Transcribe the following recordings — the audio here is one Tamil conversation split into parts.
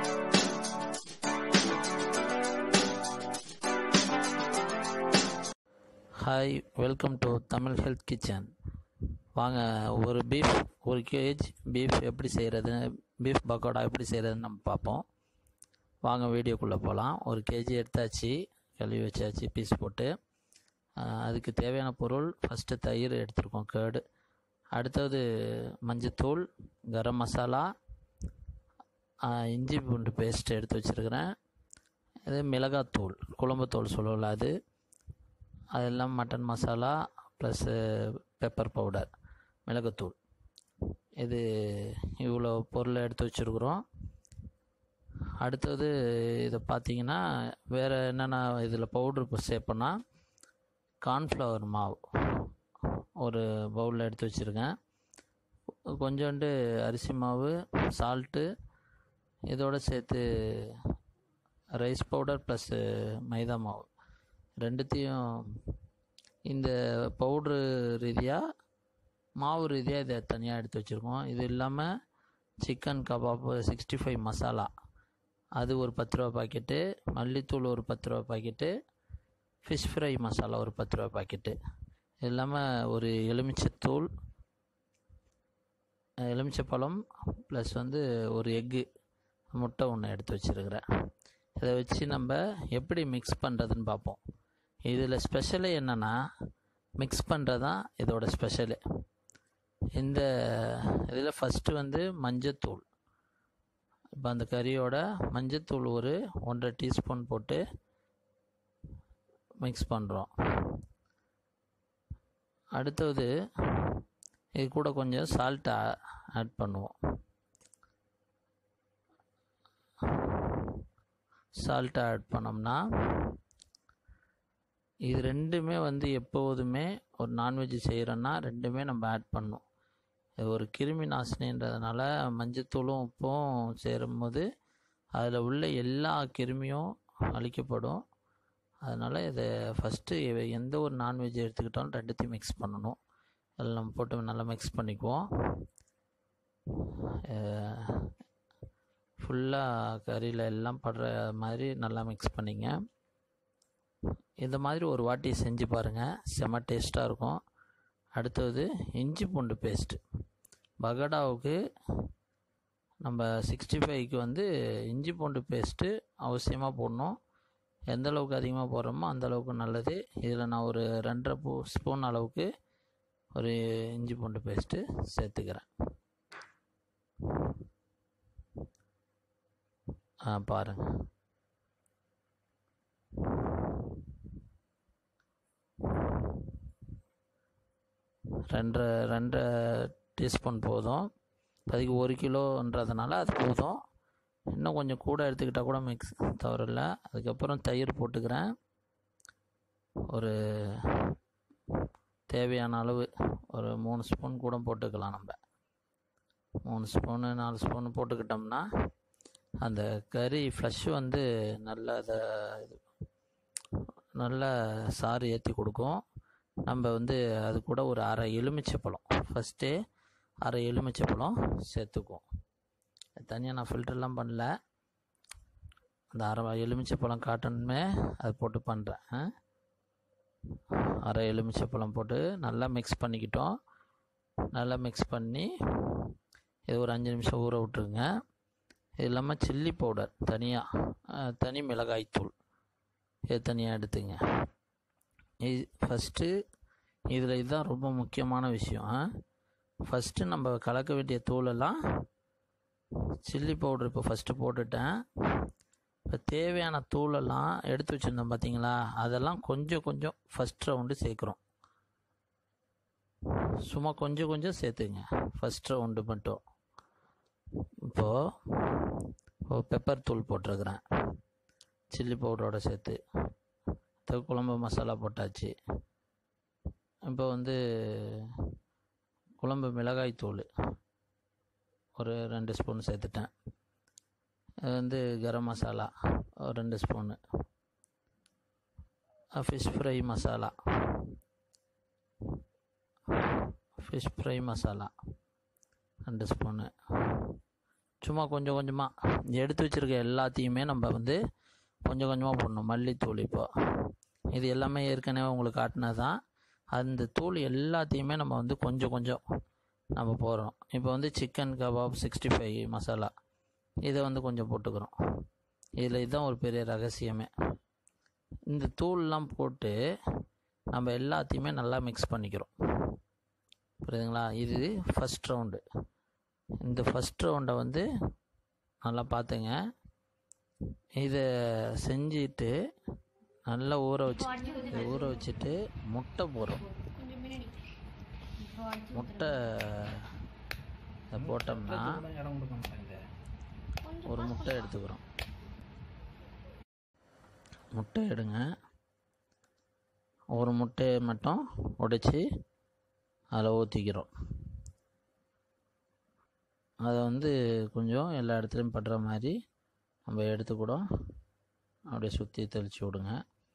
hi welcome to Tamil health kitchen வாங்க ஒரு பீஃப் ஒரு கேஜ் பீஃப் எப்படி செய்கிறது பீஃப் பக்கோடா எப்படி செய்கிறதுன்னு நம்ம பார்ப்போம் வாங்க வீடியோக்குள்ளே போகலாம் ஒரு கேஜி எடுத்தாச்சு கழுவி வச்சாச்சு பீஸ் போட்டு ஆஹ் அதுக்கு தேவையான பொருள் ஃபஸ்ட்டு தயிர் எடுத்துருக்கோம் கேர்டு அடுத்தது மஞ்சத்தூள் கரம் மசாலா ஆஹ் இஞ்சி பூண்டு பேஸ்ட் எடுத்து வச்சுருக்கிறேன் இது மிளகாத்தூள் குழம்புத்தூள் சொல்லுவோம்ல அது அதெல்லாம் mutton masala plus pepper powder மிளகுத்தூள் இது இவ்வளோ பொருளை எடுத்து வச்சுருக்குறோம் அடுத்தது இதை பார்த்தீங்கன்னா வேறு என்னென்ன இதில் பவுட்ரு இப்போ சேர்ப்போன்னா கார்ன்ஃப்ளவர் மாவு ஒரு பவுலில் எடுத்து வச்சுருக்கேன் கொஞ்சோண்டு அரிசி மாவு சால்ட்டு இதோடு சேர்த்து ரைஸ் பவுடர் ப்ளஸ்ஸு மைதா மாவு ரெண்டுத்தையும் இந்த பவுட்ரு ரீதியாக மாவு ரீதியாக இதை தனியாக எடுத்து வச்சுருக்கோம் இது இல்லாமல் chicken kebab sixty five masala அது ஒரு பத்து ரூபா பாக்கெட்டு மல்லித்தூள் ஒரு பத்து ரூபா பாக்கெட்டு ஃபிஷ் ஃப்ரை மசாலா ஒரு பத்து ரூபா பாக்கெட்டு இது இல்லாமல் ஒரு எலுமிச்சத்தூள் எலுமிச்சப்பழம் ப்ளஸ் வந்து ஒரு எக்கு முட்டை ஒன்று எடுத்து வச்சுருக்கிறேன் இதை வச்சு நம்ம எப்படி மிக்ஸ் பண்ணுறதுன்னு பார்ப்போம் இதில் ஸ்பெஷலே என்னென்னா மிக்ஸ் பண்ணுறது தான் இதோட ஸ்பெஷலு இந்த இதில் ஃபஸ்ட்டு வந்து மஞ்சத்தூள் இப்போ அந்த கறியோட மஞ்சத்தூள் ஒரு ஒன்றரை டீஸ்பூன் போட்டு மிக்ஸ் பண்ணுறோம் அடுத்தது இது கூட கொஞ்சம் சால்ட்டை ஆட் பண்ணுவோம் சால்ட்டை ஆட் பண்ணோம்னா இது ரெண்டுமே வந்து எப்போதுமே ஒரு நான்வெஜ் செய்கிறோன்னா ரெண்டுமே நம்ம ஆட் பண்ணணும் இது ஒரு கிருமி நாசினின்றதுனால மஞ்சத்தூளும் உப்பும் சேரும்போது அதில் உள்ள எல்லா கிருமியும் அழிக்கப்படும் அதனால் இதை ஃபஸ்ட்டு எந்த ஒரு நான்வெஜ் எடுத்துக்கிட்டாலும் ரெண்டுத்தையும் மிக்ஸ் பண்ணணும் அதில் நம்ம போட்டு நல்லா மிக்ஸ் பண்ணிக்குவோம் ஃபுல்லாக கறியில் எல்லாம் படுற மாதிரி நல்லா மிக்ஸ் பண்ணிங்க இந்த மாதிரி ஒரு வாட்டி செஞ்சு பாருங்கள் செம்ம டேஸ்ட்டாக இருக்கும் அடுத்தது இஞ்சி பூண்டு பேஸ்ட்டு பகடாவுக்கு நம்ம சிக்ஸ்டி ஃபைவ்க்கு வந்து இஞ்சி பூண்டு பேஸ்ட்டு அவசியமாக போடணும் எந்த அளவுக்கு அதிகமாக போடுறோமோ அந்த அளவுக்கு நல்லது இதில் நான் ஒரு ரெண்டரை பூ ஸ்பூன் அளவுக்கு ஒரு இஞ்சி பூண்டு பேஸ்ட்டு சேர்த்துக்கிறேன் ஆ பாருங்கள் ரெண்டரை ரெண்டரை டீஸ்பூன் போதும் இப்போதைக்கு ஒரு கிலோன்றதுனால அது போதும் இன்னும் கொஞ்சம் கூட எடுத்துக்கிட்டால் கூட மிக்ஸ் தவறில்ல அதுக்கப்புறம் தயிர் போட்டுக்கிறேன் ஒரு தேவையான அளவு ஒரு மூணு ஸ்பூன் கூட போட்டுக்கலாம் நம்ம மூணு ஸ்பூனு நாலு ஸ்பூனு போட்டுக்கிட்டோம்னா அந்த கறி ஃப்ளஷ் வந்து நல்ல அதை இது நல்ல சாறு ஏற்றி கொடுக்கும் நம்ம வந்து அது கூட ஒரு அரை எலுமிச்சைப்பழம் ஃபஸ்ட்டே அரை எலுமிச்சைப்பழம் சேர்த்துக்குவோம் தனியாக நான் ஃபில்டர்லாம் பண்ணல அந்த அரை எலுமிச்சைப்பழம் காட்டணுமே அது போட்டு பண்ணுறேன் அரை எலுமிச்சைப்பழம் போட்டு நல்லா மிக்ஸ் பண்ணிக்கிட்டோம் நல்லா மிக்ஸ் பண்ணி இது ஒரு அஞ்சு நிமிஷம் ஊற விட்டுருங்க இது இல்லாமல் சில்லி பவுடர் தனியாக தனி மிளகாய்த்தூள் இது தனியாக எடுத்துங்க இது ஃபஸ்ட்டு இதில் இதுதான் ரொம்ப முக்கியமான விஷயம் ஃபஸ்ட்டு நம்ம கலக்க வேண்டிய தூளெல்லாம் சில்லி பவுடர் இப்போ ஃபஸ்ட்டு போட்டுட்டேன் இப்போ தேவையான தூளெல்லாம் எடுத்து வச்சுருந்தோம் பார்த்தீங்களா அதெல்லாம் கொஞ்சம் கொஞ்சம் ஃபஸ்ட் ரவுண்டு சேர்க்குறோம் சும்மா கொஞ்சம் கொஞ்சம் சேர்த்துங்க ஃபஸ்ட் ரவுண்டு மட்டும் இப்போது பெப்பர் தூள் போட்டிருக்கிறேன் சில்லி பவுடரோட சேர்த்து குழம்பு மசாலா போட்டாச்சு இப்போ வந்து குழம்பு மிளகாய் தூள் ஒரு ரெண்டு ஸ்பூன் சேர்த்துட்டேன் இது வந்து கரம் மசாலா ஒரு ரெண்டு spoon fish fry masala fish fry masala ரெண்டு ஸ்பூனு சும்மா கொஞ்சம் கொஞ்சமாக எடுத்து வச்சுருக்க எல்லாத்தையுமே நம்ம வந்து கொஞ்சம் கொஞ்சமாக போடணும் மல்லித்தூள் இப்போ இது எல்லாமே ஏற்கனவே உங்களுக்கு காட்டினது தான் அந்த தூள் எல்லாத்தையுமே நம்ம வந்து கொஞ்சம் கொஞ்சம் நம்ம போடுறோம் இப்போ வந்து chicken kebab sixty five masala இதை வந்து கொஞ்சம் போட்டுக்கிறோம் இதில் இதுதான் ஒரு பெரிய ரகசியமே இந்த தூள்லாம் போட்டு நம்ம எல்லாத்தையுமே நல்லா மிக்ஸ் பண்ணிக்கிறோம் புரியுதுங்களா இது ஃபஸ்ட் ரவுண்டு இந்த ஃபஸ்ட் ரவுண்டை வந்து நல்லா பார்த்துங்க இதை செஞ்சுட்டு நல்லா ஊற வச்சு இதை ஊற வச்சுட்டு முட்டை போடுறோம் முட்டை இதை போட்டோம்னா இடம் கொடுக்க மாட்டாங்க ஒரு முட்டை எடுத்துக்கிறோம் முட்டை எடுங்க ஒரு முட்டையை மட்டும் உடைச்சி அதில் ஊற்றிக்கிறோம் அதை வந்து கொஞ்சம் எல்லா இடத்துலையும் படுற மாதிரி நம்ம எடுத்து கூட அப்படியே சுற்றி தெளித்து விடுங்க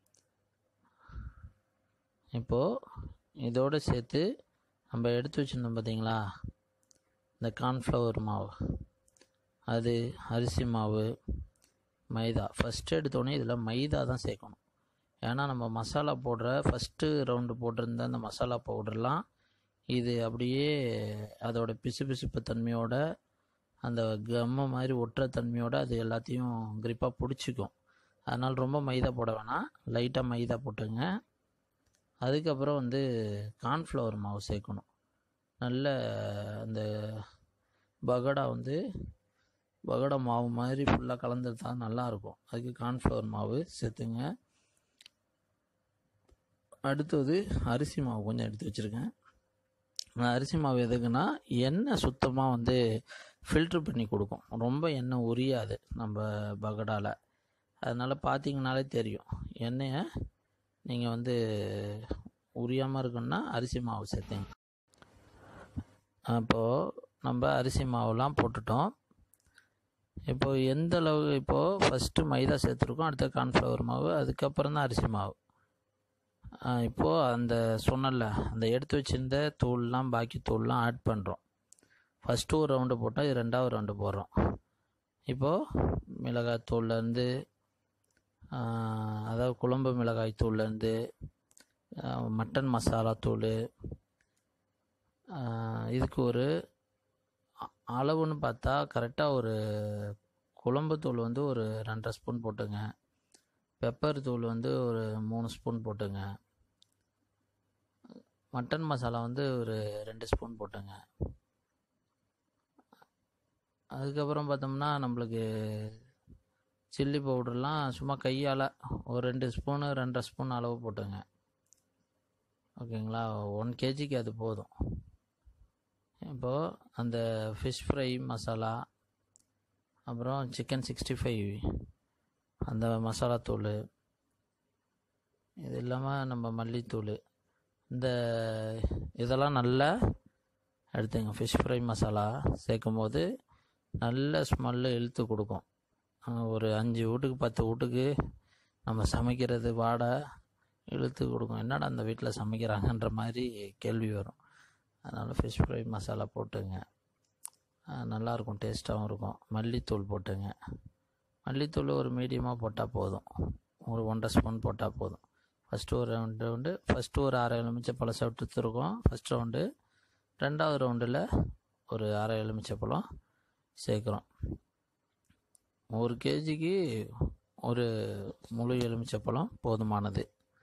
இப்போது இதோடு சேர்த்து நம்ம எடுத்து வச்சுருந்தோம் பார்த்தீங்களா இந்த கார்ன்ஃப்ளவர் மாவு அது அரிசி மாவு மைதா ஃபஸ்ட்டு எடுத்தோடனே இதில் மைதா தான் சேர்க்கணும் ஏன்னா நம்ம மசாலா போடுற ஃபஸ்ட்டு ரவுண்டு போட்டிருந்த அந்த மசாலா பவுடர்லாம் இது அப்படியே அதோட பிசுபிசுப்பு தன்மையோட அந்த கம்மு மாதிரி ஒட்டுற தன்மையோட அது எல்லாத்தையும் கிரிப்பாக பிடிச்சிக்கும் அதனால் ரொம்ப மைதா போட வேணாம் லைட்டாக மைதா போட்டுங்க அதுக்கப்புறம் வந்து கார்ன்ஃப்ளவர் மாவு சேர்க்கணும் நல்ல அந்த பகோடா வந்து பகோடா மாவு மாதிரி ஃபுல்லாக கலந்துருந்தா நல்லாயிருக்கும் அதுக்கு கார்ன்ஃப்ளவர் மாவு சேர்த்துங்க அடுத்தது அரிசி மாவு கொஞ்சம் எடுத்து வச்சுருக்கேன் அந்த அரிசி மாவு எதுக்குன்னா எண்ணெய் சுத்தமாக வந்து ஃபில்ட்ரு பண்ணி கொடுக்கும் ரொம்ப எண்ணெய் உரியாது நம்ம பகடாவில் அதனால் பார்த்தீங்கனாலே தெரியும் எண்ணெயை நீங்கள் வந்து உரியாமல் இருக்குன்னா அரிசி மாவு சேர்த்துங்க அப்போது நம்ம அரிசி மாவுலாம் போட்டுட்டோம் இப்போது எந்த அளவு இப்போது ஃபஸ்ட்டு மைதா சேர்த்துருக்கோம் அடுத்த கார்ன்ஃப்ளவர் மாவு அதுக்கப்புறம் தான் அரிசி மாவு இப்போது அந்த சொன்னல அந்த எடுத்து வச்சிருந்த தூள்லாம் பாக்கி தூள்லாம் ஆட் பண்ணுறோம் ஃபஸ்ட்டு ஒரு ரவுண்டு போட்டால் இது ரெண்டாவது ரவுண்டு போடுறோம் இப்போது மிளகாய் தூள்லேருந்து அதாவது குழம்பு மிளகாய் தூள்லேருந்து மட்டன் மசாலா தூள் இதுக்கு ஒரு அளவுன்னு பார்த்தா கரெக்டாக ஒரு குழம்பு தூள் வந்து ஒரு ரெண்டரை ஸ்பூன் போட்டுங்க பெப்பர் தூள் வந்து ஒரு மூணு ஸ்பூன் போட்டுங்க மட்டன் மசாலா வந்து ஒரு ரெண்டு ஸ்பூன் போட்டுங்க அதுக்கப்புறம் பார்த்தோம்னா நம்மளுக்கு சில்லி பவுடர்லாம் சும்மா கையால் ஒரு ரெண்டு ஸ்பூனு ரெண்டரை ஸ்பூன் அளவு போட்டுங்க ஓகேங்களா ஒன் கேஜிக்கு அது போதும் இப்போது அந்த ஃபிஷ் ஃப்ரை மசாலா அப்புறம் சிக்கன் சிக்ஸ்டி ஃபைவ் அந்த மசாலா தூள் இது இல்லாமல் நம்ம மல்லித்தூள் இந்த இதெல்லாம் நல்லா எடுத்துங்க ஃபிஷ் ஃப்ரை மசாலா சேர்க்கும் போது நல்ல ஸ்மெல்லு இழுத்து கொடுக்கும் ஒரு அஞ்சு வீட்டுக்கு பத்து வீட்டுக்கு நம்ம சமைக்கிறது வாடை இழுத்து கொடுக்கும் என்னடா அந்த வீட்டில் சமைக்கிறாங்கன்ற மாதிரி கேள்வி வரும் அதனால் ஃபிஷ் ஃப்ரை மசாலா போட்டுங்க நல்லாயிருக்கும் டேஸ்ட்டாகவும் இருக்கும் மல்லித்தூள் போட்டுங்க மல்லித்தூள் ஒரு மீடியமாக போட்டால் போதும் ஒரு ஒன்றரை ஸ்பூன் போட்டால் போதும் ஃபஸ்ட்டு ஒரு ரவுண்டு ரவுண்டு ஃபஸ்ட்டு ஒரு அரை எலுமிச்சை பழம் சாப்பிட்டுருக்கோம் ஃபஸ்ட் ரவுண்டு ரெண்டாவது ரவுண்டில் ஒரு அரை எலுமிச்சை பழம் சேர்க்குறோம் ஒரு கேஜிக்கு ஒரு முழு எலுமிச்சப்பழம் போதுமானது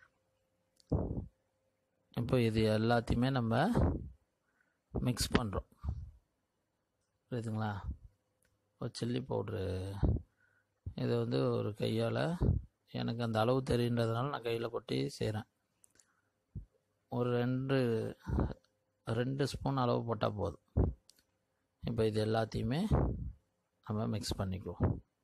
இப்போ இது எல்லாத்தையுமே நம்ம மிக்ஸ் பண்ணுறோம் புரியுதுங்களா ஒரு சில்லி பவுட்ரு இதை வந்து ஒரு கையால் எனக்கு அந்த அளவு தெரியுன்றதுனால நான் கையில் கொட்டி செய்கிறேன் ஒரு ரெண்டு ரெண்டு ஸ்பூன் அளவு போட்டால் போதும் இப்போ இது எல்லாத்தையுமே நம்ம மிக்ஸ் பண்ணிக்குவோம்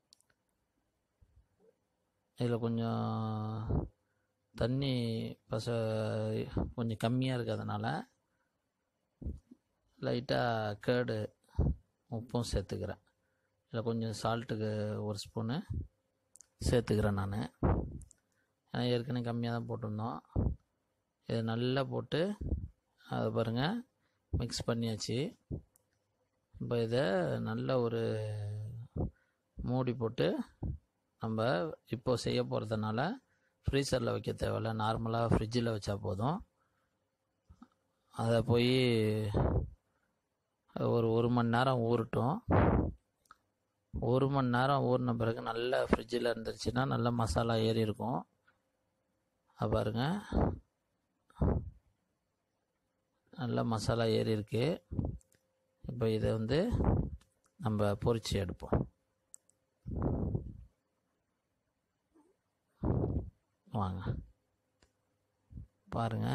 இதில் கொஞ்சம் தண்ணி பச கொஞ்சம் கம்மியாக இருக்கிறதுனால லைட்டாக கேடு உப்பும் சேர்த்துக்கிறேன் இதில் கொஞ்சம் சால்ட்டுக்கு ஒரு ஸ்பூனு சேர்த்துக்கிறேன் நான் ஏன்னா ஏற்கனவே கம்மியாக தான் போட்டிருந்தோம் இது நல்லா போட்டு அதை பாருங்கள் மிக்ஸ் பண்ணியாச்சு இப்போ இதை நல்ல ஒரு மூடி போட்டு நம்ம இப்போ செய்ய போகிறதுனால ஃப்ரீசரில் வைக்க தேவையில்ல நார்மலாக ஃப்ரிட்ஜில் வச்சா போதும் அதை போய் ஒரு ஒரு மணி நேரம் ஊறட்டும் ஒரு மணி நேரம் ஊறின பிறகு நல்ல ஃப்ரிட்ஜில் இருந்துருச்சுன்னா நல்ல மசாலா ஏறி இருக்கும் அது பாருங்க நல்ல மசாலா ஏறி இருக்கு இப்போ இதை வந்து நம்ம பொரிச்சு எடுப்போம் வாங்க பாருங்க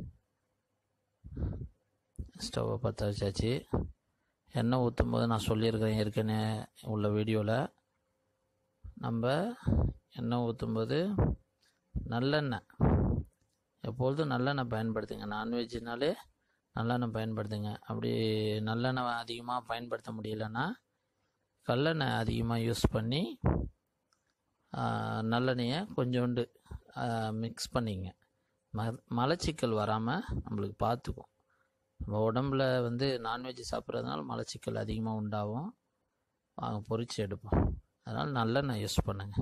ஸ்டவ்வை பற்ற வச்சாச்சு எண்ணெய் ஊற்றும் போது நான் சொல்லியிருக்கிறேன் ஏற்கனவே உள்ள வீடியோவில் நம்ம எண்ணெய் ஊற்றும்போது நல்லெண்ணெய் எப்பொழுதும் நல்லெண்ணெய் பயன்படுத்துங்க நான்வெஜ்னாலே நல்லெண்ணெய் பயன்படுத்துங்க அப்படி நல்லெண்ணெய் அதிகமாக பயன்படுத்த முடியலன்னா கல்லெண்ணெய் அதிகமாக யூஸ் பண்ணி நல்லெண்ணெயை கொஞ்சோண்டு மிக்ஸ் பண்ணிங்க ம மலச்சிக்கல் வராமல் நம்மளுக்கு பார்த்துக்கும் நம்ம உடம்புல வந்து நான்வெஜ் சாப்பிட்றதுனால மலச்சிக்கல் அதிகமாக உண்டாகும் வாங்க பொரித்து எடுப்போம் அதனால் நல்லெண்ணெய் யூஸ் பண்ணுங்கள்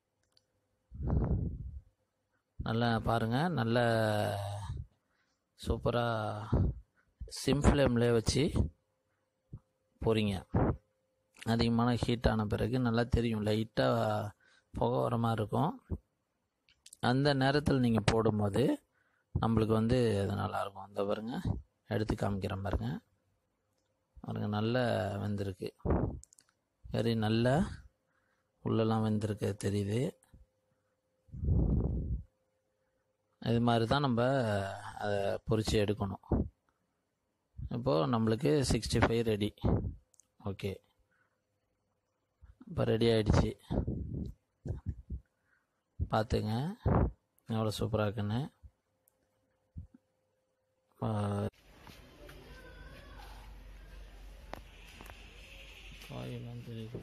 நல்லா பாருங்கள் நல்ல சூப்பராக சிம் ஃப்ளேம்லேயே வச்சு பொரிங்க அதிகமான ஹீட் ஆன பிறகு நல்லா தெரியும் லைட்டாக புகை வர மாதிரி இருக்கும் அந்த நேரத்தில் நீங்கள் போடும்போது நம்மளுக்கு வந்து அது நல்லாயிருக்கும் அந்த பாருங்க எடுத்து காமிக்கிறேன் பாருங்க பாருங்க நல்லா வெந்திருக்கு வெரி நல்லா உள்ளெல்லாம் வெந்திருக்கு தெரியுது இது மாதிரி தான் நம்ம அதை பொரித்து எடுக்கணும் இப்போது நம்மளுக்கு சிக்ஸ்டி ஃபைவ் ரெடி ஓகே இப்போ ரெடி ஆகிடுச்சு பார்த்துங்க எவ்வளோ சூப்பராக இருக்குன்னு காயெல்லாம் தெரியுது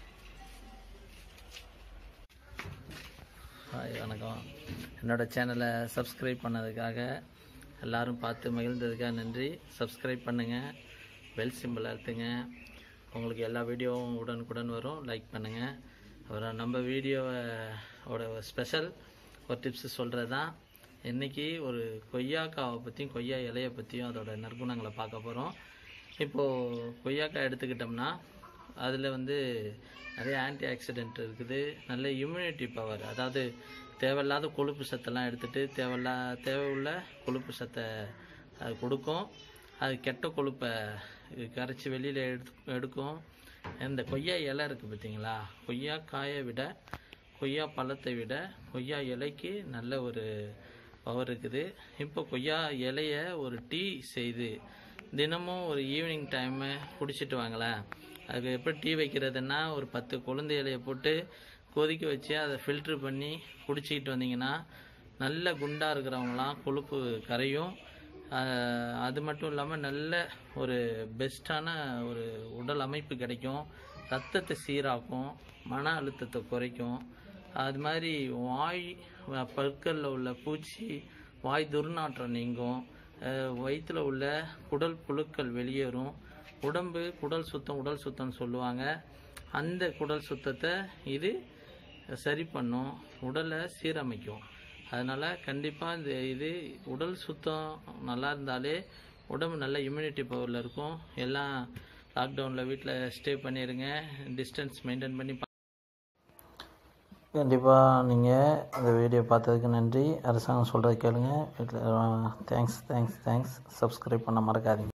ஹாய் வணக்கம் என்னோடய சேனலை சப்ஸ்கிரைப் பண்ணதுக்காக எல்லோரும் பார்த்து மகிழ்ந்ததுக்காக நன்றி சப்ஸ்கிரைப் பண்ணுங்கள் பெல் சிம்பிள் அழுத்துங்க உங்களுக்கு எல்லா வீடியோவும் உடனுக்குடன் வரும் லைக் பண்ணுங்கள் அப்புறம் நம்ம வீடியோவோட ஸ்பெஷல் ஒரு டிப்ஸு சொல்கிறது தான் இன்றைக்கி ஒரு கொய்யாக்காவை பற்றியும் கொய்யா இலையை பற்றியும் அதோட நற்குணங்களை பார்க்க போகிறோம் இப்போது கொய்யாக்காய் எடுத்துக்கிட்டோம்னா அதில் வந்து நிறைய ஆன்டி ஆக்சிடென்ட் இருக்குது நல்ல இம்யூனிட்டி பவர் அதாவது தேவையில்லாத கொழுப்பு சத்தெல்லாம் எடுத்துகிட்டு தேவையில்லா தேவையுள்ள கொழுப்பு சத்தை அது கொடுக்கும் அது கெட்ட கொழுப்பை கரைச்சி வெளியில் எடுத்து எடுக்கும் இந்த கொய்யா இலை இருக்குது பார்த்தீங்களா கொய்யா காயை விட கொய்யா பழத்தை விட கொய்யா இலைக்கு நல்ல ஒரு பவர் இருக்குது இப்போ கொய்யா இலைய ஒரு டீ செய்து தினமும் ஒரு ஈவினிங் டைமு குடிச்சிட்டு வாங்களேன் அதுக்கு எப்படி டீ வைக்கிறதுன்னா ஒரு பத்து கொழுந்து இலையை போட்டு கொதிக்க வச்சு அதை ஃபில்ட்ரு பண்ணி குடிச்சிக்கிட்டு வந்தீங்கன்னா நல்ல குண்டாக இருக்கிறவங்களாம் கொழுப்பு கரையும் அது மட்டும் இல்லாமல் நல்ல ஒரு பெஸ்ட்டான ஒரு உடல் அமைப்பு கிடைக்கும் ரத்தத்தை சீராக்கும் மன அழுத்தத்தை குறைக்கும் அது மாதிரி வாய் பற்களில் உள்ள பூச்சி வாய் துர்நாற்றம் நீங்கும் வயிற்றில் உள்ள குடல் புழுக்கள் வெளியேறும் உடம்பு குடல் சுத்தம் உடல் சுத்தம்னு சொல்லுவாங்க அந்த குடல் சுத்தத்தை இது சரி பண்ணும் உடலை சீரமைக்கும் அதனால் கண்டிப்பாக இந்த இது உடல் சுத்தம் நல்லா இருந்தாலே உடம்பு நல்ல இம்யூனிட்டி பவரில் இருக்கும் எல்லாம் லாக்டவுனில் வீட்டில் ஸ்டே பண்ணிடுங்க டிஸ்டன்ஸ் மெயின்டைன் பண்ணி கண்டிப்பாக நீங்கள் இந்த வீடியோ பார்த்ததுக்கு நன்றி அரசாங்கம் சொல்கிறது கேளுங்க வீட்டில் தேங்க்ஸ் தேங்க்ஸ் தேங்க்ஸ் சப்ஸ்கிரைப் பண்ண மறக்காதீங்க